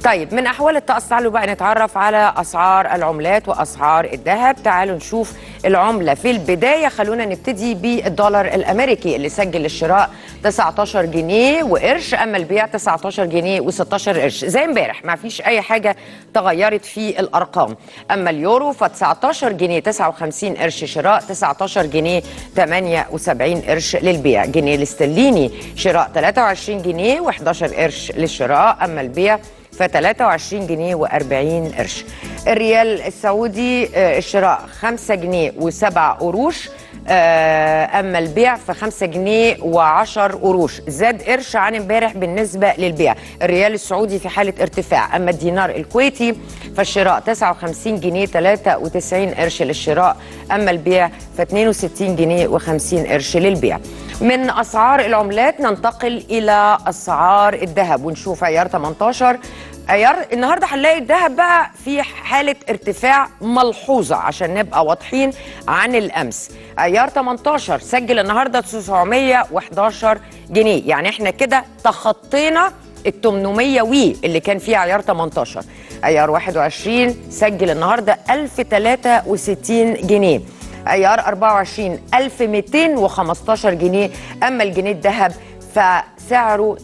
طيب من احوال الطقس تعالوا بقى نتعرف على اسعار العملات واسعار الذهب تعالوا نشوف العمله في البدايه خلونا نبتدي بالدولار الامريكي اللي سجل الشراء 19 جنيه وقرش اما البيع 19 جنيه و16 قرش زي امبارح ما فيش اي حاجه تغيرت في الارقام اما اليورو ف 19 جنيه 59 قرش شراء 19 جنيه 78 قرش للبيع جنيه الاسترليني شراء 23 جنيه و11 قرش للشراء اما البيع ف 23 جنيه و40 قرش الريال السعودي آه، الشراء 5 جنيه و7 قروش آه، اما البيع ف 5 جنيه و10 قروش زاد قرش عن امبارح بالنسبه للبيع الريال السعودي في حاله ارتفاع اما الدينار الكويتي فالشراء 59 جنيه 93 قرش للشراء اما البيع ف 62 جنيه و50 قرش للبيع من اسعار العملات ننتقل الى اسعار الذهب ونشوف عيار 18 عيار النهارده هنلاقي الذهب بقى في حاله ارتفاع ملحوظه عشان نبقى واضحين عن الامس عيار 18 سجل النهارده 911 جنيه يعني احنا كده تخطينا ال 800 وي اللي كان فيه عيار 18 عيار 21 سجل النهارده 1063 جنيه عيار 24 1215 جنيه اما الجنيه الذهب فسعره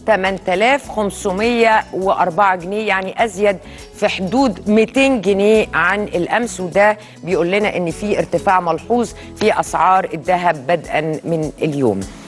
8504 جنيه يعني ازيد في حدود 200 جنيه عن الامس وده بيقول لنا ان في ارتفاع ملحوظ في اسعار الذهب بدءا من اليوم